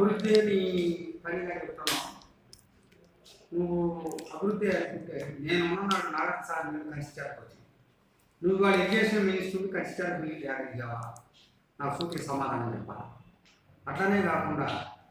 అభివృద్ధి నీ పనిగా చెప్తున్నావు నువ్వు అభివృద్ధి అనుకుంటే నేను ఉన్నాడు నారాయణ సార్ నేను ఖచ్చితంగా నువ్వు వాళ్ళ ఎడ్యుకేషన్ మినిస్టర్కి ఖచ్చితంగా మీరు అడిగావా నా సూచి సమాధానం చెప్పాలి అట్లనే కాకుండా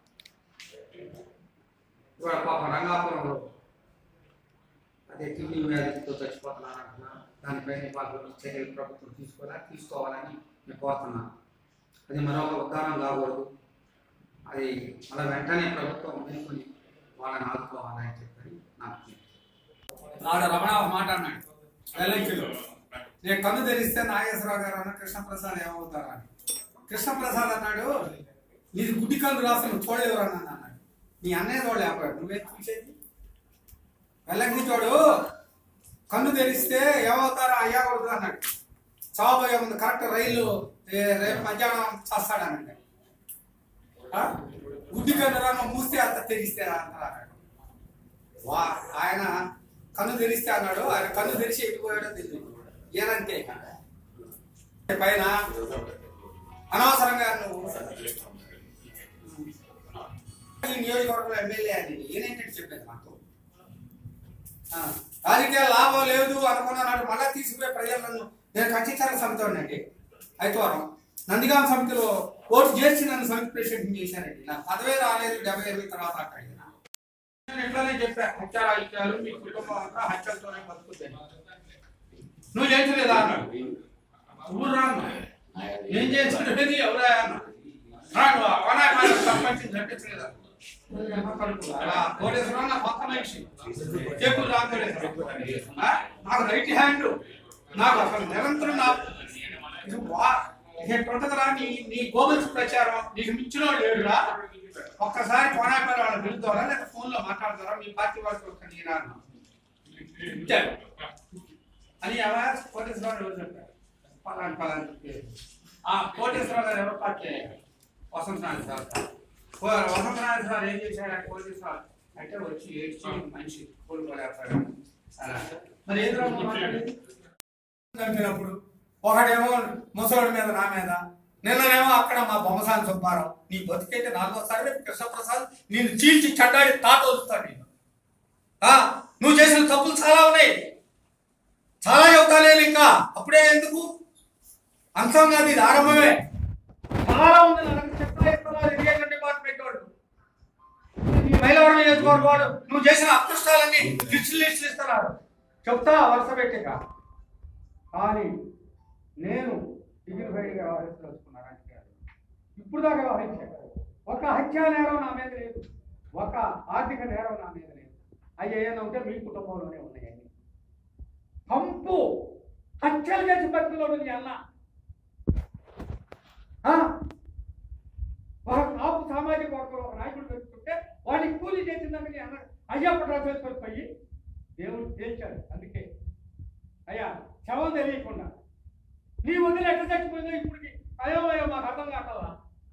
ఇవాళ పాప రంగాపురంలో అదే కిడ్నీ వ్యాధితో చచ్చిపోతున్నాను అంటున్నాను దానిపైన వాళ్ళు చర్యలు ప్రభుత్వం తీసుకోవాలా తీసుకోవాలని నేను కోరుతున్నాను అది మరొక ఉద్దానం కాకూడదు అది మళ్ళీ వెంటనే ప్రభుత్వం మేలుకొని వాళ్ళని ఆదుకోవాలని చెప్పని నాకు నాడు రమణ ఒక మాట అన్నాడు ఎల్ఐకిలో నేను కన్ను తెరిస్తే నాగేశ్వరరావు గారు అన్న కృష్ణప్రసాద్ ఏమవుతారా అని కృష్ణప్రసాద్ అన్నాడు నీది గుడ్డి కళ్ళు రాసి నువ్వు చూడలేవు అని అన్నాడు నీ అన్నయ్య చూడలేకపోయాడు నువ్వే చూసేది వెళ్ళకిచోడు కన్ను తెరిస్తే ఏమవుతారా అయ్యా కొడుకు అన్నాడు చావబోయే ముందు కరెక్ట్ రైలు ఏ, రేపు మధ్యాహ్నం చేస్తాడనండి గుడ్డి కన్ను రా నువ్వు మూస్తే అంత తెరిస్తే అంటారు అన్నాడు వా ఆయన కన్ను తెరిస్తే అన్నాడు ఆయన కన్ను తెరిచి ఎట్టుకోయాడో తెలియదు ఏనంతే పైన అనవసరంగా నువ్వు ఈ నియోజకవర్గంలో ఎమ్మెల్యే అని ఏనేంటంటే చెప్పేది మాకు ఆ, రాజకీయ లాభం లేదు అనుకున్న నాడు మళ్ళా తీసుకుపోయే ప్రజలను నేను ఖచ్చితంగా సమితోనండి ఐతవారం నందిగాం సమితిలో ఓటు చేసి నన్ను సమితి ప్రెసిడెంట్ చేశానండి నాకు పదవే రాలేదు డెబ్బై ఎనిమిది తర్వాత అక్కడ అడిగిన. నేను ఇట్లానే చెప్పా హత్య రాజకీయాలు మీ కుటుంబం అంతా హత్యలతోనే బతుకుతుంది నువ్వు చేయించలేదా అన్నాడు ఊరు రాను నేను చేసినది ఎవరా అన్నాడు రాను వనాకాలం సంపాదించి నటించలేదా కోటేశ్వరం నా పక్క మనిషి చెప్పులు రామకోటేశ్వరం ఆ? నాకు రైట్ హ్యాండ్ నాకు అసలు నిరంతరం నా ఇది వా- ఇది ఎట్టుంటదిరా నీ నీ గోబల్స్ ప్రచారం నీకు మించిన లేడురా ఒక్కసారి కోనాపల్లి వాళ్ళని పిలుతారా లేదా ఫోన్ లో మాట్లాడతారా మీ పార్టీ వాళ్ళకి ఒక్క నేనా అన్నా. ఇచ్చారు. అని ఎవరు కోటేశ్వరరావు ఎవరు చెప్పారు పలాని పలాని చెప్పారు. ఆ కోటేశ్వరరావు గారు ఎవరు పార్టీ అయ్యారు? వసంతనాథ్ సార్ ఓ- వసంతనాథ్ సార్ ఏం చేశాడు ఆ కోటేశ్వరరావు అంటే వచ్చి ఏడ్చి మనిషి కోలుకోలేకపోయాడు అలా. మరి ఏం రాము మాట్లాడేది చంపినప్పుడు ఒకడేమో ముసలుడి మీద నా మీద నిన్ననేమో అక్కడ మా బొమ్మసాని సుబ్బారావు నీ బతికైతే నాలుగోసారి రేపు కృష్ణప్రసాద్ నేను చీల్చి చడ్డాడి తాట వదులుతాడు నేను ఆ, నువ్వు చేసిన తప్పులు చాలా ఉన్నాయి చాలా చెబుతానే ఇంకా అప్పుడే ఎందుకు అంశం కాదు ఇది ఆరంభమే చాలా ఉంది నాకు చెప్తా ఇస్తున్నారు ఇరిగేషన్ డిపార్ట్మెంట్ వాడు ఈ మైలవరం నియోజకవర్గం వాడు నువ్వు చేసిన అదృష్టాలన్నీ లిస్టులు లిస్టులు ఇస్తున్నారు చెప్తా వరుస పెట్టిక కానీ నేను డిగ్నిఫైడ్గా వ్యవహరించదలుచుకున్నా రాజకీయాలు ఇప్పుడు దాకా వ్యవహరించాను ఒక హత్యా నేరం నా మీద లేదు ఒక ఆర్థిక నేరం నా మీద లేదు అవి ఏమైనా ఉంటే మీ కుటుంబంలోనే ఉన్నాయని పంపు హత్యలు చేసి బతుకులోడు నీ అన్న ఆ? ఒక కాపు సామాజిక వర్గంలో ఒక నాయకుడు పెట్టుకుంటే వాడికి కూలీ చేసిందాక నీ అన్న అయ్యప్ప చేసుకొని పోయి దేవుడు తేల్చాడు అందుకే అయ్యా శవం తెలియకుండా నీ వదిలి ఎట్లా చచ్చిపోయిందో ఇప్పటికి అయోమయం మాకు అర్థం కాకల్లా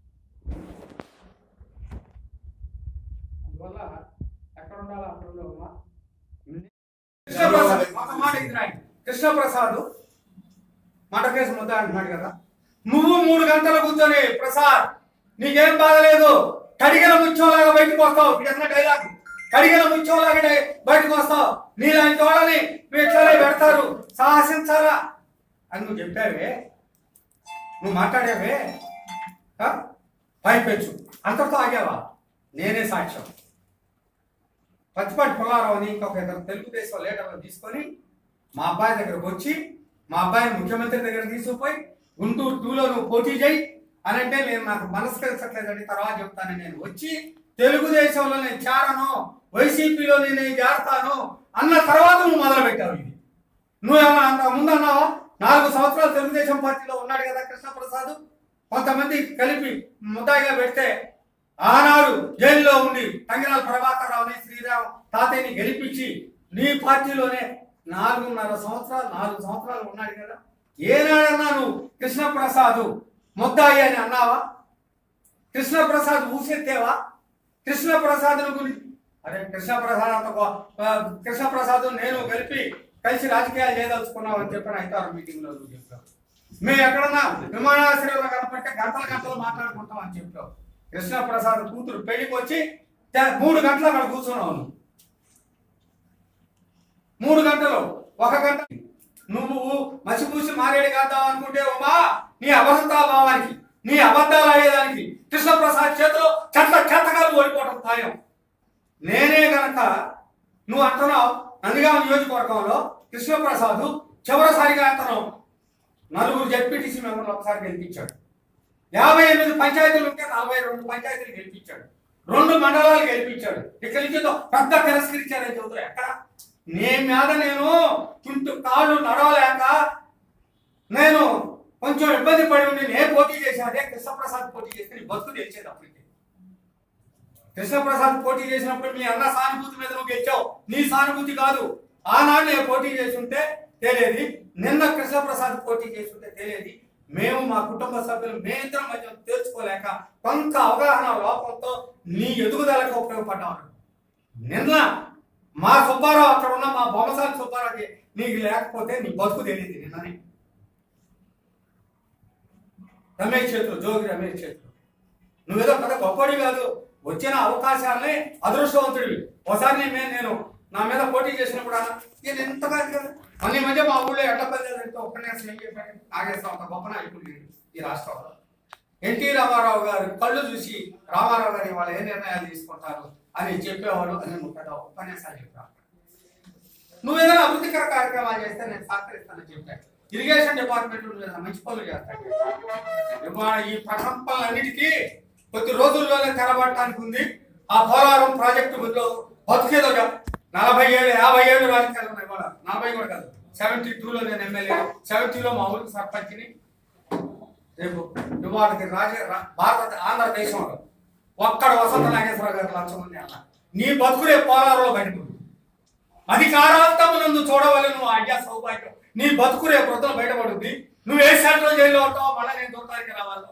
అందువల్ల ఎక్కడ ఉండాలో అక్కడ ఉండవమ్మా కృష్ణప్రసాద్ ఒక మాట ఇది రాయండి. కృష్ణప్రసాద్ మాట కేసు ముద్ద అంటున్నాడు కదా నువ్వు మూడు గంటలు కూర్చొని ప్రసాద్ నీకేం బాధ లేదు కడిగిన ముత్యంలాగా బయటకు వస్తావు ఇప్పుడు ఎన్న డైలాగ్ కడిగిన ముత్యంలాగా డై- బయటకు వస్తావు నీలాంటి వాళ్ళని నువ్వు ఇట్లానే పెడతారు సాహసించాలా అని నువ్వు చెప్పావే నువ్వు మాట్లాడావే ఆ? పైపెచ్చు అంతటితో ఆగావా నేనే సాక్ష్యం పచ్చిపాటి పుల్లారావు అని ఇంకొక ఇద్దరు తెలుగుదేశం లీడర్లు తీసుకొని మా అబ్బాయి దగ్గరకు వచ్చి మా అబ్బాయిని ముఖ్యమంత్రి దగ్గర తీసుకుపోయి గుంటూరు టూలో నువ్వు పోటీ చేయి అని అంటే నేను నాకు మనసు కలిసట్లేదని తర్వాత చెప్తాను నేను వచ్చి తెలుగుదేశంలో నేను చేరను వైసీపీలో నేను చేరతాను అన్న తర్వాత నువ్వు మొదలు పెట్టావు ఇది నువ్వేమన్నా అంత ముందు అన్నావా నాలుగు సంవత్సరాలు తెలుగుదేశం పార్టీలో ఉన్నాడు కదా కృష్ణప్రసాద్ కొంతమంది కలిపి ముద్దాయిగా పెడితే ఆనాడు జైల్లో ఉండి తంగిరాల ప్రభాకర్ రావుని శ్రీరామ్ తాతయ్యని గెలిపించి నీ పార్టీలోనే నాలుగున్నర సంవత్సరాలు నాలుగు సంవత్సరాలు ఉన్నాడు కదా ఏనాడన్నా నువ్వు కృష్ణప్రసాద్ ముద్దాయి అని అన్నావా కృష్ణప్రసాద్ ఊసెత్తేవా కృష్ణప్రసాద్ గురించి అరే కృష్ణప్రసాద్ అంత గొ- ఆ, కృష్ణప్రసాద్ నేను కలిపి కలిసి రాజకీయాలు చేయదలుచుకున్నావు అని చెప్పిన ఐతారు మీటింగ్ లో నువ్వు చెప్పావు మేము ఎక్కడన్నా విమానాశ్రయంలో కనపడితే గంటల గంటలు మాట్లాడుకుంటాం అని చెప్పావు కృష్ణప్రసాద్ కూతురు పెళ్లికి వచ్చి తే- మూడు గంటలు అక్కడ కూర్చున్నావు నువ్వు మూడు గంటలు ఒక గంట నువ్వు మసిపూసి మారేడు కాద్దాం అనుకుంటే ఉమా నీ అబద్ధతా భావానికి నీ అబద్ధాలు ఆడేదానికి కృష్ణప్రసాద్ చేతిలో చెత్త చెత్తకాలు ఓడిపోవడం ఖాయం నేనే గనక నువ్వు అంటున్నావు నందిగామ నియోజకవర్గంలో కృష్ణప్రసాద్ చివరిసారిగా అతను నలుగురు జడ్పీటీసీ మెంబర్లు ఒకసారి గెలిపించాడు యాభై ఎనిమిది పంచాయతీలు ఉంటే నలభై రెండు పంచాయతీలు గెలిపించాడు రెండు మండలాలు గెలిపించాడు ఇక్కడి నుంచి ఏదో పెద్ద తిరస్కరించారని చెబుతారు ఎక్కడ నీ మీద నేను చుట్టూ కాళ్ళు నడవలేక నేను కొంచెం ఇబ్బంది పడి ఉండి నేను పోటీ చేశాను అదే కృష్ణప్రసాద్ పోటీ చేస్తే నీ బతుకు తెలిసేది అప్పటికి కృష్ణప్రసాద్ పోటీ చేసినప్పుడు మీ అన్న సానుభూతి మీద నువ్వు గెలిచావు నీ సానుభూతి కాదు ఆనాడు నేను పోటీ చేసి ఉంటే తెలియదు నిన్న కృష్ణప్రసాద్ పోటీ చేసి ఉంటే తెలియదు మేము మా కుటుంబ సభ్యులు మేమిద్దరం మధ్య తేల్చుకోలేక కొంత అవగాహన లోపంతో నీ ఎదుగుదలకు ఉపయోగపడ్డాను నిన్న మా సుబ్బారావు అక్కడ ఉన్న మా బొమ్మసాని సుబ్బారావుకి నీకు లేకపోతే నీ బతుకు తెలియదు నిన్ననే రమేష్ చేతులు జోగి రమేష్ చేతులు నువ్వేదో పెద్ద గొప్పడి కాదు వచ్చిన అవకాశాలని అదృష్టవంతుడివి ఒకసారి నేను నేను నా మీద పోటీ చేసినప్పుడు అన్న నేను ఎంత కాదు కదా మళ్ళీ మధ్య మా ఊళ్ళో ఎట్టపల్లి అంటే ఉపన్యాసం ఏం చెప్పాడు నాగేశ్వరం ఒక గొప్ప నాయకుడు లేడు ఈ రాష్ట్రంలో ఎన్టీ రామారావు గారు కళ్ళు చూసి రామారావు గారు వాళ్ళు ఏ నిర్ణయాలు తీసుకుంటారు అని చెప్పేవాడు అని నువ్వు పెద్ద ఉపన్యాసాలు చెప్పావు నువ్వు ఏదైనా అభివృద్ధికర కార్యక్రమాలు చేస్తే నేను సహకరిస్తానని చెప్పాను ఇరిగేషన్ డిపార్ట్మెంట్ నువ్వు ఏదైనా మంచి పనులు చేస్తాను ఇవాళ ఈ ప్రకంపనలన్నిటికీ కొద్ది రోజుల్లోనే తెరబడటానికి ఉంది ఆ పోలవరం ప్రాజెక్టు బదులు బతికేదో కాదు. నలభై ఏడు యాభై ఏడు రాజకీయాలు ఉన్నాయి ఇవాళ నలభై కూడా కాదు సెవెంటీ టూలో నేను ఎమ్మెల్యే సెవెంటీలో మా ఊరికి సర్పంచ్ని రేపు ఇవాళకి రాజ రా- భారత ఆంధ్రదేశంలో ఒక్కడ వసంత నాగేశ్వరరావు గారు లంచం ఉంది అన్న నీ బతుకులే పోలారంలో బయటకు అధికారాంతమునందు చూడవలె నువ్వు అడ్యా సౌభాగ్యం నీ బతుకు రేపు వృద్ధులు బయటపడుద్ది నువ్వు ఏ సెంట్రల్ జైల్లో ఉంటావో మళ్ళీ నేను దొరకడానికి రావాలి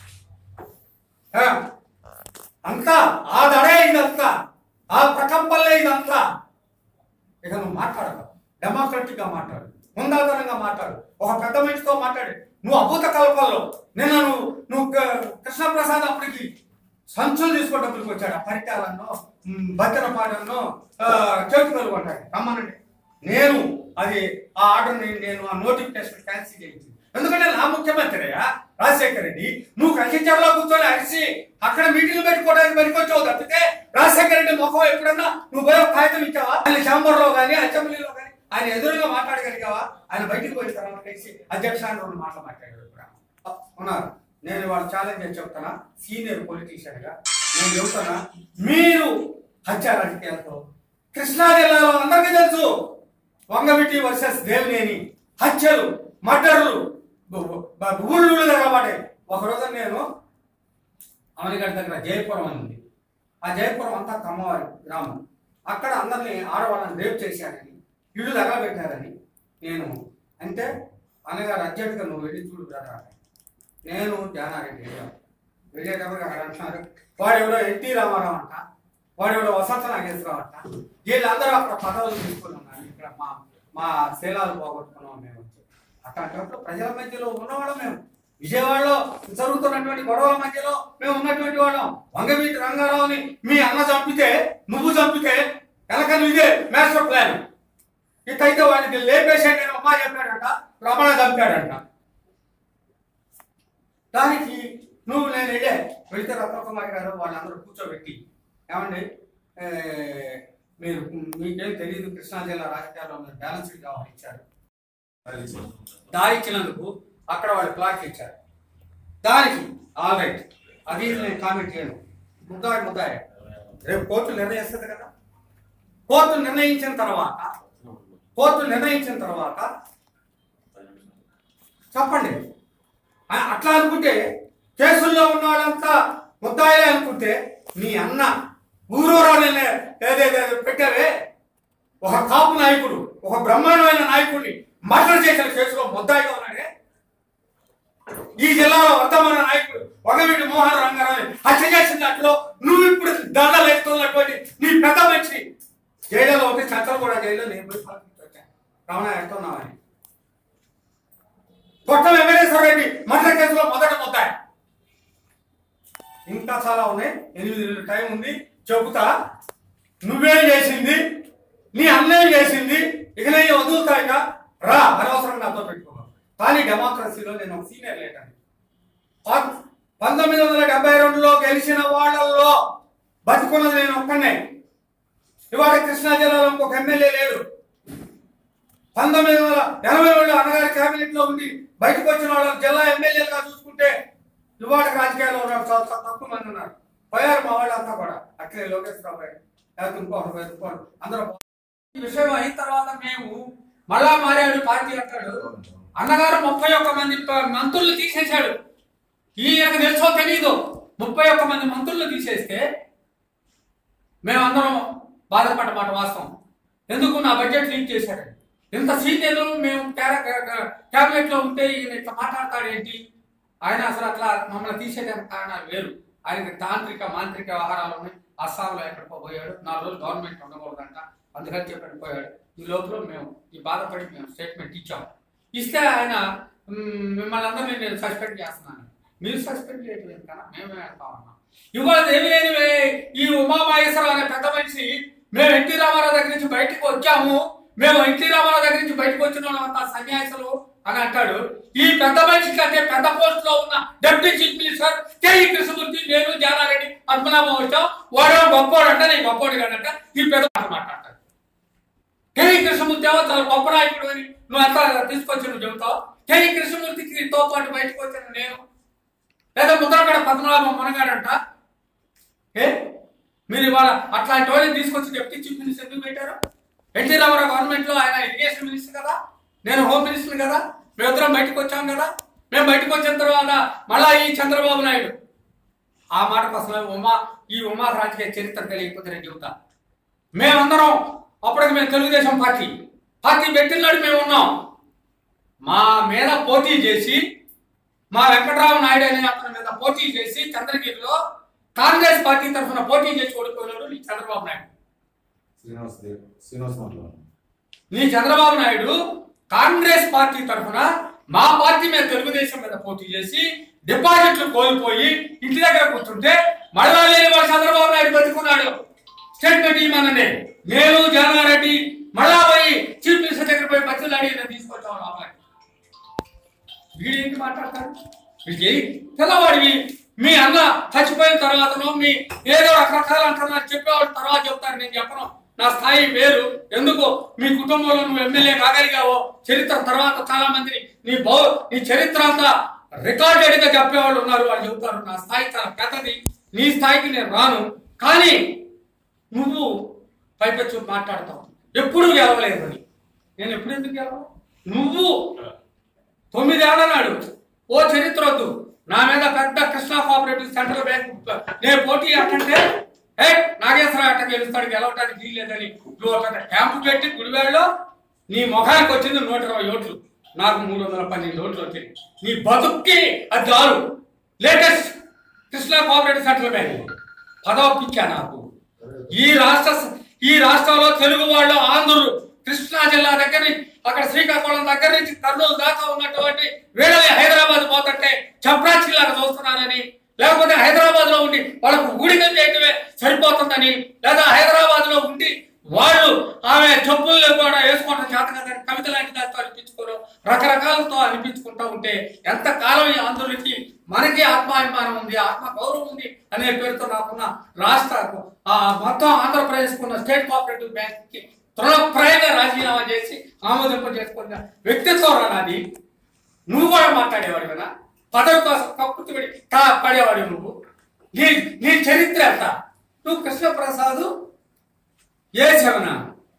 ఆ, అంతా ఆ దడే ఇదంతా ఆ ప్రకంపల్లే ఇదంతా ఇక నువ్వు మాట్లాడదు డెమోక్రటిక్ గా మాట్లాడు హుందాతనంగా మాట్లాడు ఒక పెద్ద మనిషితో మాట్లాడు నువ్వు అభూత కల్పనలో నిన్న నువ్వు నువ్వు క- కృష్ణప్రసాద్ అప్పటికి సంచులు తీసుకో డబ్బులకు వచ్చాడు ఆ పరిటాలన్నో బత్తన పాటన్నో చేతులు కొట్టాడు రమ్మనండి నేను అది ఆ ఆర్డర్ని నేను ఆ నోటిఫికేషన్ క్యాన్సిల్ చేయించింది ఎందుకంటే నా ముఖ్యమంత్రియా రాజశేఖర రెడ్డి నువ్వు కంచెచర్లో కూర్చొని అరిసి అక్కడ మీటింగ్ పెట్టుకోవడానికి పనికొచ్చావు తప్పితే రాజశేఖర రెడ్డి ముఖం ఎప్పుడన్నా నువ్వు పోయి ఒక కాగితం ఇచ్చావా ఆయన ఛాంబర్లో కానీ అసెంబ్లీలో కానీ ఆయన ఎదురుగా మాట్లాడగలిగావా ఆయన బయటికి పోయిన తర్వాత కలిసి అధ్యక్ష అని రెండు మాటలు మాట్లాడారు ఇప్పుడు ఉన్నారు నేను వాళ్ళ ఛాలెంజ్ చేసి చెప్తానా సీనియర్ పొలిటీషియన్ గా నేను చెప్తానా మీరు హత్య రాజకీయాలతో కృష్ణా జిల్లాలో అందరికీ తెలుసు వంగవిటి వర్సెస్ దేవినేని హత్యలు మర్డర్లు ఊళ్ళు కాబట్టి ఒక రోజు నేను అమెరికా దగ్గర జయపురం అని ఉంది ఆ జయపురం అంతా కమ్మవారి గ్రామం అక్కడ అందరిని ఆడవాళ్ళని రేప్ చేశారని ఇల్లు తగలబెట్టారని నేను అంటే అన్నగారు అర్జెంటుగా నువ్వు వెళ్ళి చూడు బ్రదర్ అన్నాడు. నేను జానారెడ్డి వెళ్ళాను వెళ్ళేటప్పుడు అక్కడ అంటున్నారు వాడు ఎవడో ఎన్టీ రామారావు అంట వాడు ఎవడో వసంత నాగేశ్వరరావు అంట వీళ్ళందరూ అక్కడ పదవులు తీసుకుని ఉన్నారు ఇక్కడ మా మా శీలాలు పోగొట్టుకున్నాం మేము వచ్చి అట్లాంటప్పుడు ప్రజల మధ్యలో ఉన్నవాళ్ళం మేము విజయవాడలో జరుగుతున్నటువంటి గొడవల మధ్యలో మేము ఉన్నటువంటి వాళ్ళం వంగవీటి రంగారావుని మీ అన్న చంపితే నువ్వు చంపితే వెనక ఇదే మాస్టర్ ప్లాన్ ఇట్లయితే వాడికి లేపేసేట అమ్మా చెప్పాడంట రమణ చంపాడంట దానికి నువ్వు నేను వెళ్ళే వెళితే రత్నకుమారి గారు వాళ్ళందరూ కూర్చోబెట్టి ఏమండి ఏ, మీరు మీకేం తెలియదు కృష్ణా జిల్లా రాజకీయాల్లో మీరు బ్యాలెన్స్డ్ కావాలి ఇచ్చారు దారి ఇచ్చినందుకు అక్కడ వాళ్ళు ప్లాట్ ఇచ్చారు దానికి ఆల్ రైట్ అది నేను కామెంట్ చేయను ముద్దాయి ముద్దాయి రేపు కోర్టు నిర్ణయిస్తుంది కదా కోర్టు నిర్ణయించిన తర్వాత కోర్టు నిర్ణయించిన తర్వాత చెప్పండి ఆ, అట్లా అనుకుంటే కేసుల్లో ఉన్న వాళ్ళంతా ముద్దాయిలే అనుకుంటే నీ అన్న ఊరూరాలనే ఏదైతే పెట్టావే ఒక కాపు నాయకుడు ఒక బ్రహ్మాండమైన నాయకుడిని మర్డర్ చేసిన కేసులో ముద్దాయిగా ఉన్నాడే ఈ జిల్లాలో వర్తమాన నాయకుడు వగవీటి మోహన్ రంగారావు హత్య చేసిన దాంట్లో నువ్వు ఇప్పుడు దండలు ఎత్తున్నటువంటి నీ పెద్ద మనిషి జైల్లో ఉంటే చంద్ర కూడా జైల్లో నేను పోయి పలకరించి వచ్చాను రమణ ఎట్టున్నావని కొత్త వెంకటేశ్వర రెడ్డి మర్డర్ కేసులో మొదట ముద్దాయి ఇంకా చాలా ఉన్నాయి ఎనిమిది నెలలు టైం ఉంది చెబుతా నువ్వేం చేసింది నీ అన్నేం చేసింది ఇక నేను వదులుతా ఇక రా అనవసరం నాతో పెట్టుకో కానీ డెమోక్రసీలో నేను ఒక సీనియర్ లీడర్ పం- పంతొమ్మిది వందల డెబ్బై రెండులో గెలిచిన వాళ్ళల్లో బతుకున్నది నేను ఒక్కనే ఇవాళ కృష్ణా జిల్లాలో ఇంకొక ఎమ్మెల్యే లేడు పంతొమ్మిది వందల ఎనభై రెండు అన్నగారి కేబినెట్ లో ఉండి బయటకు వచ్చిన వాళ్ళు జిల్లా ఎమ్మెల్యేలుగా చూసుకుంటే ఇవాళ రాజకీయాల్లో ఉన్నారు చాలా చాలా తక్కువ మంది ఉన్నారు పోయారు మా వాళ్ళంతా కూడా అక్కడే లోకేష్ రావు గారు లేకపోతే ఇంకోరు పోయారు, ఇంకోరు అందరూ ఈ విషయం అయిన తర్వాత మేము మళ్ళా మారాడు పార్టీ అంటాడు అన్నగారు ముప్పై ఒక్క మంది ప- మంత్రులు తీసేశాడు ఈయనకు తెలుసో తెలీదు ముప్పై ఒక్క మంది మంత్రులు తీసేస్తే మేమందరం బాధపడ్డమాట వాస్తవం ఎందుకు నా బడ్జెట్ లీక్ చేశాడు ఇంత సీనియర్ మేము క్యాబినెట్ లో ఉంటే ఈయన ఇట్లా మాట్లాడతాడు ఏంటి ఆయన అసలు అట్లా మమ్మల్ని తీసేయడానికి కారణాలు వేరు ఆయనకి తాంత్రిక మాంత్రిక వ్యవహారాలు ఉన్నాయి అస్సాంలో ఎక్కడికో పోయాడు నాలుగు రోజులు గవర్నమెంట్ ఉండకూడదంట అందుకని చెప్పి పోయాడు ఈ లోపల మేము ఈ బాధపడి మేము స్టేట్మెంట్ ఇచ్చాం ఇస్తే ఆయన "మ్మ్, మిమ్మల్ని అందరినీ నేను సస్పెండ్ చేస్తున్నాను మీరు సస్పెండ్ చేయటం ఎందుకన్నా మేమే వెళ్తా ఉన్నాం ఇవాళ ఏమి లేనివే ఈ ఉమామహేశ్వరరావు అనే పెద్ద మనిషి మేము ఎన్టీ రామారావు దగ్గర నుంచి బయటకు వచ్చాము మేము ఎన్టీ రామారావు దగ్గర నుంచి బయటకు వచ్చిన వాళ్ళంతా సన్యాసులు అని అంటాడు ఈ పెద్ద మనిషి కంటే పెద్ద పోస్ట్ లో ఉన్న deputy chief minister KE Krishnamurthy నేను జానారెడ్డి పద్మనాభం వచ్చాం వాడు గొప్పోడు అంట నేను గొప్పోడు కాదంట ఈ పెద్ద మాట మాట్లాడతాడు కేఈ కృష్ణమూర్తి ఏమో చాలా గొప్ప నాయకుడు అని నువ్వు అంతా తీసుకొచ్చి నువ్వు చెబుతావు కేఈ కృష్ణమూర్తికి తో పాటు బయటకు వచ్చాను నేను లేదా ముద్రగడ పద్మనాభం మునగాడంట ఏ మీరు ఇవాళ అట్లాంటి వాళ్ళని తీసుకొచ్చి డిప్యూటీ చీఫ్ మినిస్టర్ ఎందుకు పెట్టారు ఎన్టీ రామారావు గవర్నమెంట్ లో ఆయన ఇరిగేషన్ మినిస్టర్ కదా నేను హోమ్ మినిస్టర్ కదా మేమిద్దరం బయటకు వచ్చాం కదా మేము బయటకు వచ్చిన తర్వాత మళ్ళా ఈ చంద్రబాబు నాయుడు ఆ మాటకు అసలు ఉమా ఈ ఉమా రాజకీయ చరిత్ర తెలియకపోతే నేను చెబుతా మేమందరం అప్పటికి మేము తెలుగుదేశం పార్టీ పార్టీ పెట్టినాడు మేము ఉన్నాం మా మీద పోటీ చేసి మా వెంకటరావు నాయుడు అనే అతని మీద పోటీ చేసి చంద్రగిరిలో కాంగ్రెస్ పార్టీ తరఫున పోటీ చేసి ఓడిపోయినాడు నీ చంద్రబాబు నాయుడు శ్రీనివాస్ దేవ్ శ్రీనివాస్ మాట్లాడు నీ చంద్రబాబు నాయుడు కాంగ్రెస్ పార్టీ తరఫున మా పార్టీ మీద తెలుగుదేశం మీద పోటీ చేసి డిపాజిట్లు కోల్పోయి ఇంటి దగ్గర కూర్చుంటే మళ్ళా లేని వాడు చంద్రబాబు నాయుడు బతుకున్నాడు స్టేట్మెంట్ ఇవ్వమనండి నేను జగన్నారెడ్డి మళ్ళా పోయి చీఫ్ మినిస్టర్ దగ్గర పోయి బతులాడి నేను తీసుకొచ్చాను ఆ పార్టీ వీడు ఏంటి మాట్లాడతాడు వీడు చేయి పిల్లవాడివి మీ అన్న చచ్చిపోయిన తర్వాతను మీ ఏదో రకరకాల అంటున్నారు చెప్పేవాళ్ళు తర్వాత చెప్తారు నేను చెప్పను నా స్థాయి వేరు ఎందుకు మీ కుటుంబంలో నువ్వు ఎమ్మెల్యే కాగలిగావో చరిత్ర తర్వాత చాలా మంది నీ బౌ నీ చరిత్ర అంతా రికార్డెడ్ గా చెప్పేవాళ్ళు ఉన్నారు వాళ్ళు చెబుతారు నా స్థాయి చాలా పెద్దది నీ స్థాయికి నేను రాను కానీ నువ్వు పైపెచ్చు మాట్లాడతావు ఎప్పుడు గెలవలేదు అని నేను ఎప్పుడు ఎందుకు గెలవ నువ్వు తొమ్మిదేళ్ల నాడు ఓ చరిత్ర వద్దు నా మీద పెద్ద కృష్ణా కోఆపరేటివ్ సెంట్రల్ బ్యాంక్ నేను పోటీ అంటే ఏ నాగేశ్వరరావు అట్ట గెలుస్తాడు గెలవడానికి వీల్లేదని నువ్వు ఒక క్యాంపు పెట్టి గుడివాడలో నీ ముఖానికి వచ్చింది నూట ఇరవై ఓట్లు నాకు మూడు వందల పన్నెండు ఓట్లు వచ్చాయి నీ బతుక్కి అది చాలు latest Krishna cooperative central bank పదవ పిచ్చా నాకు ఈ రాష్ట్ర ఈ రాష్ట్రంలో తెలుగు వాళ్ళు ఆంధ్రులు కృష్ణా జిల్లా దగ్గర నుంచి అక్కడ శ్రీకాకుళం దగ్గర నుంచి కర్నూలు దాకా ఉన్నటువంటి వీళ్ళని హైదరాబాద్ పోతుంటే చప్రాచిల్లాగా చూస్తున్నారని లేకపోతే హైదరాబాద్ లో ఉండి వాళ్ళకు ఊడిగం చేయటమే సరిపోతుందని లేదా హైదరాబాద్ లో ఉండి వాళ్ళు ఆమె చెప్పులు కూడా వేసుకోవడం చేత కదని కవిత లాంటి దాంతో అనిపించుకోరు రకరకాలతో అనిపించుకుంటా ఉంటే ఎంత కాలం ఈ ఆంధ్రులకి మనకి ఆత్మాభిమానం ఉంది ఆత్మ గౌరవం ఉంది అనే పేరుతో నాకున్న రాష్ట్ర ఆ మొత్తం ఆంధ్రప్రదేశ్ ఉన్న స్టేట్ కోఆపరేటివ్ బ్యాంక్ కి తృణప్రాయంగా రాజీనామా చేసి ఆమోదింప చేసుకున్న వ్యక్తిత్వం రానాది నువ్వు కూడా మాట్లాడేవాడు కదా పదవి కోసం కక్కుర్తి పడి కా- పడేవాడు నువ్వు నీ నీ చరిత్ర ఎంత నువ్వు కృష్ణప్రసాద్ ఏ శవన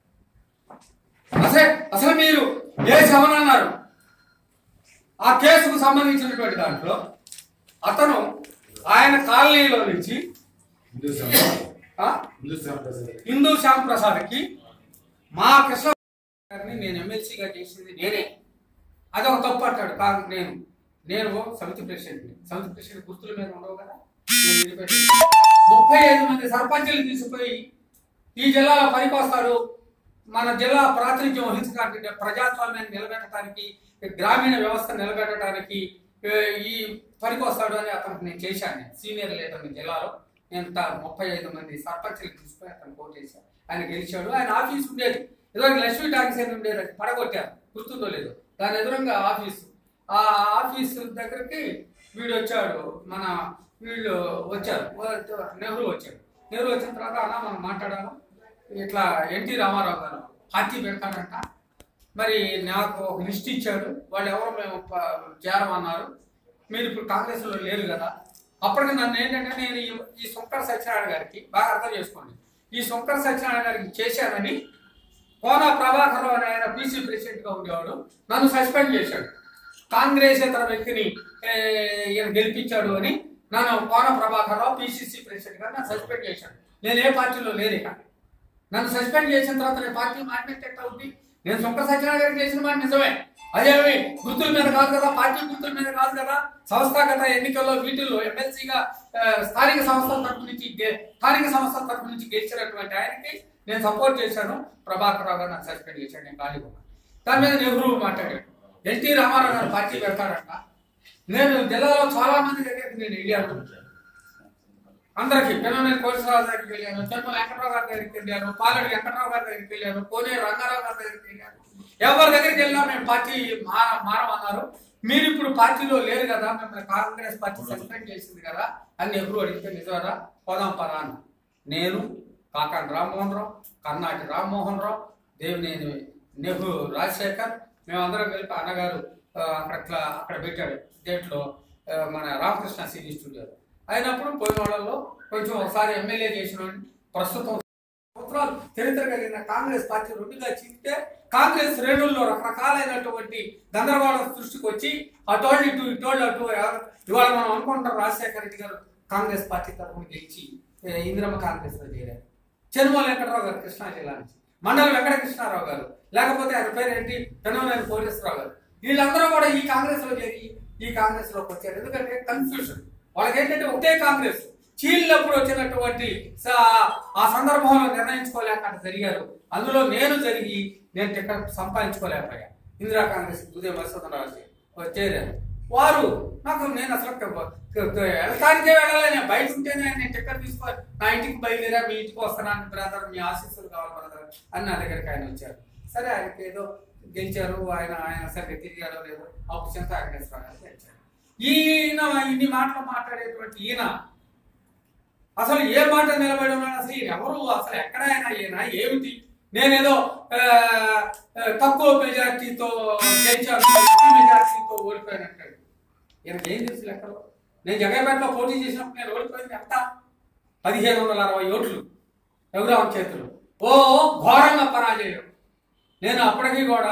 అసలు అసలు మీరు ఏ శవన అన్నారు ఆ కేసుకు సంబంధించినటువంటి దాంట్లో అతను ఆయన కాలనీలో నుంచి హిందూ శ్యామ్ ఆ, హిందూ శ్యామ్ ప్రసాద్ హిందూ శ్యామ్ ప్రసాద్కి మా కృష్ణ గారిని నేను ఎమ్మెల్సీగా చేసింది నేనే అదొక తప్పు అంటాడు కాదు నేను నేను సమితి ప్రెసిడెంట్ సమితి ప్రెసిడెంట్ గుర్తుల మీద ఉండవు కదా నేను విడిపెట్టి ముప్పై ఐదు మంది సర్పంచులు తీసుకుపోయి ఈ జిల్లాలో పనికొస్తారు మన జిల్లా ప్రాతినిధ్యం వహించడానికి ప్రజాస్వామ్యాన్ని నిలబెట్టడానికి గ్రామీణ వ్యవస్థ నిలబెట్టడానికి ఏ, ఈ పనికి వస్తాడు అని అతనికి నేను చేశాను నేను సీనియర్ లీడర్ జిల్లాలో నేను త- ముప్పై ఐదు మంది సర్పంచ్లు తీసుకుని అతను కోటేశాను ఆయన గెలిచాడు ఆయన ఆఫీస్ ఉండేది ఇదివరకు లక్ష్మీ టాకీస్ అని ఉండేది అది పడగొట్టారు గుర్తుందో లేదు దాని ఎదురుగా ఆఫీసు ఆ ఆఫీసు దగ్గరికి వీడు వచ్చాడు మన వీళ్ళు వచ్చారు వ- నెహ్రూ వచ్చాడు నెహ్రూ వచ్చిన తర్వాత అన్న మనం మాట్లాడాము ఇట్లా ఎన్టీ రామారావు గారు పార్టీ పెడతాడంట మరి నాకు ఒక లిస్ట్ ఇచ్చాడు వాళ్ళు ఎవరో మేము ప- చేరమన్నారు మీరు ఇప్పుడు కాంగ్రెస్లో లేరు కదా అప్పటికి నన్ను ఏంటంటే నేను ఈ- ఈ శంకర సత్యనారాయణ గారికి బాగా అర్థం చేసుకోండి ఈ శంకర సత్యనారాయణ గారికి చేశానని కోన ప్రభాకర్ రావు అనే ఆయన పీసీ ప్రెసిడెంట్ గా ఉండేవాడు నన్ను సస్పెండ్ చేశాడు కాంగ్రెస్ ఇతర వ్యక్తిని ఏ, ఈయన గెలిపించాడు అని నన్ను కోన ప్రభాకర్ రావు పిసిసి ప్రెసిడెంట్ గా నన్ను సస్పెండ్ చేశాడు నేను ఏ పార్టీలో లేరు ఇక నన్ను సస్పెండ్ చేసిన తర్వాత నేను పార్టీ మారినట్టు ఎట్లా అవుతుంది నేను శంకర సత్యనారాయణ గారికి చేసిన మాట నిజమే అదేమి గుర్తుల మీద కాదు కదా పార్టీ గుర్తుల మీద కాదు కదా సంస్థాగత ఎన్నికల్లో వీటిల్లో ఎమ్మెల్సీగా స్థానిక సంస్థల తరపు నుంచి గె- స్థానిక సంస్థల తరపు నుంచి గెలిచినటువంటి ఆయనకి నేను సపోర్ట్ చేశాను ప్రభాకర్ రావు గారు నాకు సస్పెండ్ చేశాడు నేను ఖాళీ ఉన్నాను దాని మీద నెహ్రూ మాట్లాడాడు ఎన్టీ రామారావు గారు పార్టీ పెడతాడంట నేను జిల్లాలో చాలా మంది దగ్గరికి నేను వెళ్ళాను అందరికి పెనమనేని కోటేశ్వరరావు దగ్గరికి వెళ్ళాను చెన్నై వెంకటరావు గారి దగ్గరికి వెళ్ళాను పాలడి వెంకటరావు గారి దగ్గరికి వెళ్ళాను కోనే రంగారావు గారి దగ్గరికి వెళ్ళాను ఎవరి దగ్గరికి వెళ్ళినా మేము పార్టీ మార మారమన్నారు మీరు ఇప్పుడు పార్టీలో లేరు కదా మిమ్మల్ని కాంగ్రెస్ పార్టీ సస్పెండ్ చేసింది కదా అని నెహ్రూ అడిగితే నిజమరా పోదాం పరా అన్న నేను కాకాని రామ్మోహన్ రావు కర్ణాటి రామ్మోహన్ రావు దేవినేని నెహ్రూ రాజశేఖర్ మేమందరం కలిపి అన్నగారు ఆ, అక్కడ క్లా- అక్కడ పెట్టాడు డేట్లో ఆ, మన రామకృష్ణ సినీ స్టూడియో అయినప్పుడు పోయిన వాళ్ళలో కొంచెం ఒకసారి ఎమ్మెల్యే చేసిన వాడిని, ప్రస్తుతం సంవత్సరాలు చరిత్ర కలిగిన కాంగ్రెస్ పార్టీ రెండుగా చింటే కాంగ్రెస్ శ్రేణుల్లో రకరకాలైనటువంటి గందరగోళం సృష్టికి వచ్చి అటోళ్ళు ఇటు ఇటోళ్ళు అటు ఎవరు- ఇవాళ మనం అనుకుంటాం రాజశేఖర రెడ్డి గారు కాంగ్రెస్ పార్టీ తరఫున గెలిచి ఏ, ఇందిరమ్మ కాంగ్రెస్ లో చేరారు చెరుమల వెంకటరావు గారు కృష్ణా జిల్లా నుంచి మండల వెంకట కృష్ణారావు గారు లేకపోతే ఆయన పేరు ఏంటి పెనమనేని కోటేశ్వరరావు గారు వీళ్ళందరూ కూడా ఈ కాంగ్రెస్ లో చేరి ఈ కాంగ్రెస్ లోకి వచ్చారు ఎందుకంటే కన్ఫ్యూజన్ వాళ్ళకి ఏంటంటే ఒకటే కాంగ్రెస్ చీలినప్పుడు వచ్చినటువంటి స- ఆ సందర్భంలో నిర్ణయించుకోలేక అట్లా జరిగారు అందులో నేను జరిగి నేను టికెట్ సంపాదించుకోలేకపోయా ఇందిరా కాంగ్రెస్ ఉదయం వసంతరావు చేరాను వారు నాకు నేను అసలు క- క- క- వెళ్ళటానికే వెళ్ళాలి నేను బయట ఉంటేనే నేను టికెట్ తీసుకో నా ఇంటికి బయలుదేరా మీ ఇంటికి వస్తున్నాను బ్రదర్ మీ ఆశీస్సులు కావాలి బ్రదర్ అని నా దగ్గరికి ఆయన వచ్చారు సరే ఆయనకి ఏదో గెలిచారు ఆయన ఆయన సరిగ్గా తిరిగాడో లేదో అప్పుడు చింత వెంకటేశ్వర గారు గెలిచారు ఈయన ఇన్ని మాటలు మాట్లాడేటువంటి ఈయన అసలు ఏ మాట నిలబడి ఉన్నాడు అసలు ఈయన ఎవరు అసలు ఎక్కడ ఆయన ఈయన ఏమిటి నేనేదో ఆ, ఆ, తక్కువ మెజార్టీతో గెలిచాను ఎక్కువ మెజార్టీతో ఓడిపోయానంటాడు ఈయనకి ఏం తెలుసు లెక్కలో నేను జగన్పేటలో పోటీ చేసినప్పుడు నేను ఓడిపోయింది ఎంత పదిహేను వందల అరవై ఓట్లు రఘురామ చేతులు ఓ ఘోరంగా పరాజయం నేను అప్పటికీ కూడా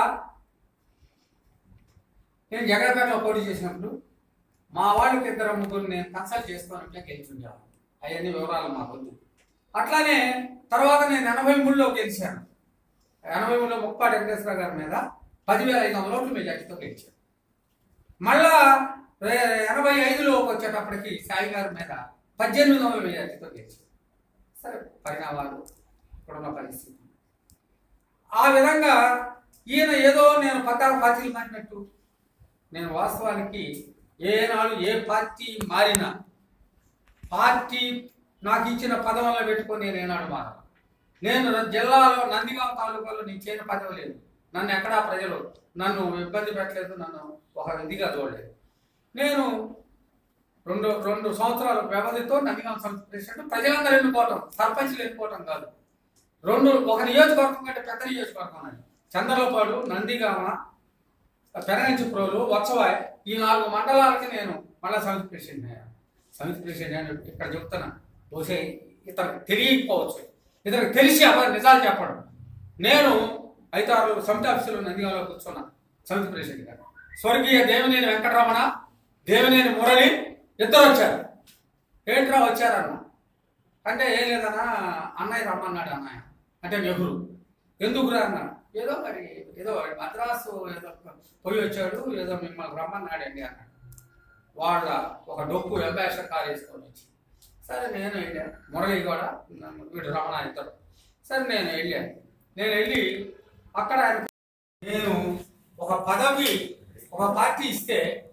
నేను జగన్పేటలో పోటీ చేసినప్పుడు మా వాళ్ళకి ఇద్దరు ముగ్గురు నేను కన్సల్ట్ చేసుకున్నట్లే గెలిచుంటాను అవన్నీ వివరాలు మాకు వద్దు అట్లానే తర్వాత నేను ఎనభై మూడులో గెలిచాను ఎనభై మూడులో ముప్పాటి వెంకటేశ్వర గారి మీద పదివేల ఐదు వందల ఓట్లు మెజార్టీతో గెలిచాను మళ్ళా రే- ఎనభై ఐదులోకి వచ్చేటప్పటికి సాయి గారి మీద పద్దెనిమిది వందల మెజార్టీతో గెలిచాను సరే పరిణామాలు ఇప్పుడున్న పరిస్థితి ఆ విధంగా ఈయన ఏదో నేను పద్నాలుగు పార్టీలు మారినట్టు నేను వాస్తవానికి ఏనాడు ఏ పార్టీ మారినా పార్టీ నాకు ఇచ్చిన పదవుల్లో పెట్టుకొని నేను ఏనాడు మారను నేను ర- జిల్లాలో నందిగాం తాలూకాలో నేను చేయని పదవి లేదు నన్ను ఎక్కడా ప్రజలు నన్ను ఇబ్బంది పెట్టలేదు నన్ను ఒక ఇదిగా చూడలేదు నేను రెండు రెండు సంవత్సరాల వ్యవధితో నందిగాం సంస్థ ప్రెసిడెంట్ ప్రజలందరూ ఎన్నుకోవటం సర్పంచ్లు ఎన్నుకోవటం కాదు రెండు ఒక నియోజకవర్గం కంటే పెద్ద నియోజకవర్గం అండి చంద్రలపాడు నందిగామ పెనగంచిప్రోలు వత్సవాయ్ ఈ నాలుగు మండలాలకి నేను మళ్ళా సమితి ప్రెసిడెంట్ అయ్యాను సమితి ప్రెసిడెంట్ అని ఇక్కడ చెప్తున్నా బహుశా ఇతనికి తెలియకపోవచ్చు ఇతనికి తెలిసి అబ్బాయి నిజాలు చెప్పడం నేను ఐదారు సమితి ఆఫీసులో నందిగామలో కూర్చున్నా సమితి ప్రెసిడెంట్ గారు స్వర్గీయ దేవినేని వెంకటరమణ దేవినేని మురళి ఇద్దరు వచ్చారు ఏంట్రా వచ్చారన్న అంటే ఏం లేదన్నా అన్నయ్య రమ్మన్నాడు అన్నయ్య అంటే నెహ్రూ ఎందుకురా అన్నాడు ఏదో మరి ఏదో మద్రాసు ఏదో పోయి వచ్చాడు ఏదో మిమ్మల్ని రమ్మన్నాడండి అన్నాడు వాళ్ళ ఒక డొక్కు అంబాసిడర్ కార్ వేసుకొని వచ్చి సరే నేను వెళ్ళాను మురళి కూడా నన్ను వీడు రమణ ఇద్దరు సరే నేను వెళ్ళాను నేను వెళ్ళి అక్కడ ఆయన నేను ఒక పదవి ఒక పార్టీ ఇస్తే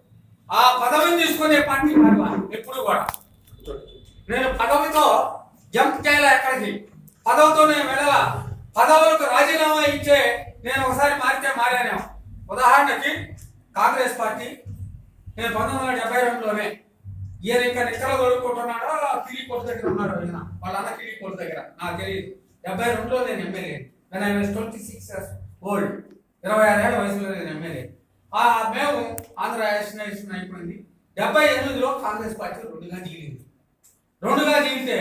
ఆ పదవిని తీసుకునే పార్టీ మరలా ఎప్పుడు కూడా నేను పదవితో జంప్ చేయాలి ఎక్కడికి పదవితో నేను వెళ్ళాల పదవులకు రాజీనామా ఇచ్చే నేను ఒకసారి మారితే మారాను ఉదాహరణకి కాంగ్రెస్ పార్టీ నేను పంతొమ్మిది వందల డెబ్బై రెండులోనే ఈయన ఇంకా నిక్కల దొరుకుంటున్నాడో కిడి కొట్టు దగ్గర ఉన్నాడు ఈయన వాళ్ళ అన్న కిడి కొట్టు దగ్గర నాకు తెలియదు డెబ్బై రెండులో నేను ఎమ్మెల్యే నేను I twenty six years old ఇరవై ఆరేళ్ల వయసులో నేను ఎమ్మెల్యే ఆ మేము ఆంధ్ర నేషన్ అయిపోయింది డెబ్బై ఎనిమిదిలో కాంగ్రెస్ పార్టీ రెండుగా దిగింది రెండుగా దిగితే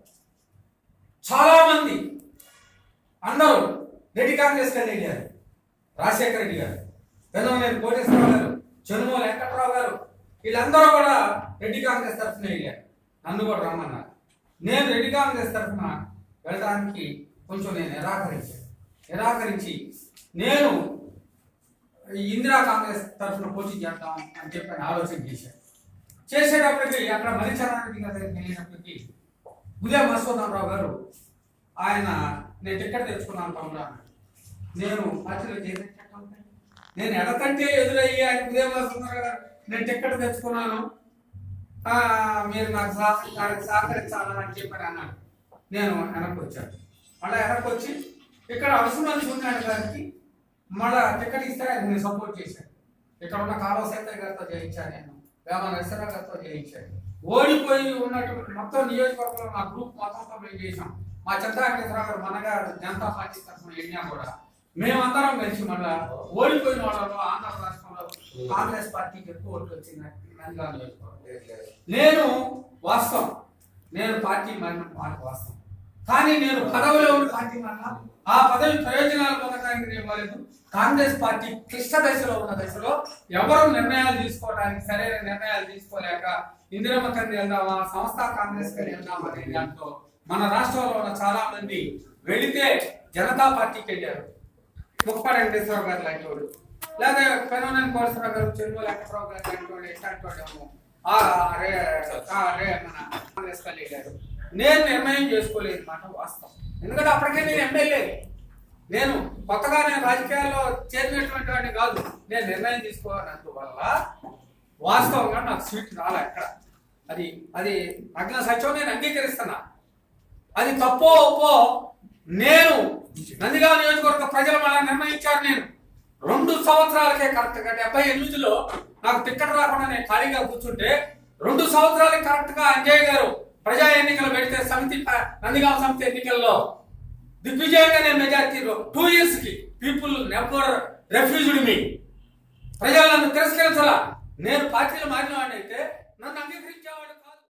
చాలా మంది అందరూ రెడ్డి కాంగ్రెస్ గారు వెళ్ళారు రాజశేఖర రెడ్డి గారు వెన్నమనేని కోటేశ్వరరావు గారు చెనుమో వెంకట్రావు గారు వీళ్ళందరూ కూడా రెడ్డి కాంగ్రెస్ తరఫున వెళ్ళారు నన్ను కూడా రమ్మన్నారు నేను రెడ్డి కాంగ్రెస్ తరఫున వెళ్ళడానికి కొంచెం నేను నిరాకరించాను నిరాకరించి నేను ఈ ఇందిరా కాంగ్రెస్ తరఫున పోటీ చేద్దాం అని చెప్పి ఆలోచన చేశాను చేసేటప్పటికి అక్కడ మరిచరణారెడ్డి గారి దగ్గరికి వెళ్ళినప్పటికీ ఉదయం మధుసూదన్ గారు ఆయన నేను టికెట్ తెచ్చుకున్నాను తమ్ముడు అన్నాడు. నేను పార్టీలో చేసిన చట్టం ఉంది. నేను ఎడకంటే ఎదురయ్యి ఆయన ఉదయం మధుసూదన్ గారు నేను టికెట్ తెచ్చుకున్నాను ఆ, మీరు నాకు సహ- నాకు సహకరించాలని అని చెప్పాడు అన్నాడు నేను వెనక్కి వచ్చాను మళ్ళీ వెనక్కి వచ్చి ఇక్కడ అవసరం సూర్యనారాయణ గారికి మళ్ళా టికెట్ ఇస్తే ఆయన నేను సపోర్ట్ చేశాను ఇక్కడ ఉన్న కాలువ సేతయ్య గారితో చేయించాను నేను వేమ నరసరావు గారితో చేయించాను ఓడిపోయి ఉన్నటువంటి మొత్తం నియోజకవర్గంలో మా గ్రూప్ మొత్తం మేము చేసాం మా చంద్రశేఖరరావు గారు మనగారు జనతా పార్టీ తరఫున వెళ్ళినా కూడా మేమందరం కలిసి మళ్ళా ఓడిపోయిన వాళ్ళలో ఆంధ్ర రాష్ట్రంలో కాంగ్రెస్ పార్టీకి ఎక్కువ ఓట్లు వచ్చింది నంద్యాల నియోజకవర్గం నేను వాస్తవం నేను పార్టీ మారిన మాట వాస్తవం కానీ నేను పదవిలో ఉన్న పార్టీ మారిన ఆ పదవి ప్రయోజనాలు పొందడానికి నేను ఇవ్వలేదు కాంగ్రెస్ పార్టీ క్లిష్ట దశలో ఉన్న దశలో ఎవరు నిర్ణయాలు తీసుకోవడానికి సరైన నిర్ణయాలు తీసుకోలేక ఇందిరమ్మ కని వెళ్దామా సంస్థా కాంగ్రెస్ కని వెళ్దామా అనే దాంట్లో మన రాష్ట్రంలో ఉన్న చాలా మంది వెళితే జనతా పార్టీకి వెళ్ళారు ముప్పై వెంకటేశ్వర గారు లాంటి వాడు లేదా పెనోనన్ కోటేశ్వరరావు గారు చెరువు వెంకటరావు గారు లాంటి వాడు ఇట్లాంటి వాడు ఏమో. ఆ రే ఆ రే మన కాంగ్రెస్ కళ్యాణ్ గారు నేను నిర్ణయం చేసుకోలేదు మాట వాస్తవం ఎందుకంటే అప్పటికే నేను ఎమ్మెల్యే నేను కొత్తగా నేను రాజకీయాల్లో చేరినటువంటి వాడిని కాదు నేను నిర్ణయం తీసుకోవాలందువల్ల వాస్తవంగా నాకు సీట్ రాలే ఎక్కడ అది అది నగ్న సత్యం నేను అంగీకరిస్తున్నా అది తప్పో ఒప్పో నేను నందిగామ నియోజకవర్గ ప్రజలు మళ్ళా నిర్ణయించారు నేను రెండు సంవత్సరాలకే కరెక్ట్ గా డెబ్బై ఎనిమిదిలో నాకు టికెట్ రాకుండా నేను ఖాళీగా కూర్చుంటే రెండు సంవత్సరాలకి కరెక్ట్ గా అంజయ్ గారు ప్రజా ఎన్నికలు పెడితే సమితి ప- నందిగామ సమితి ఎన్నికల్లో దిగ్విజయంగా నేను మెజార్టీలో టూ ఇయర్స్ కి పీపుల్ నెవర్ రెఫ్యూజ్డ్ మీ ప్రజలు నన్ను తిరస్కరించాల నేను పార్టీలు మారిన వాడిని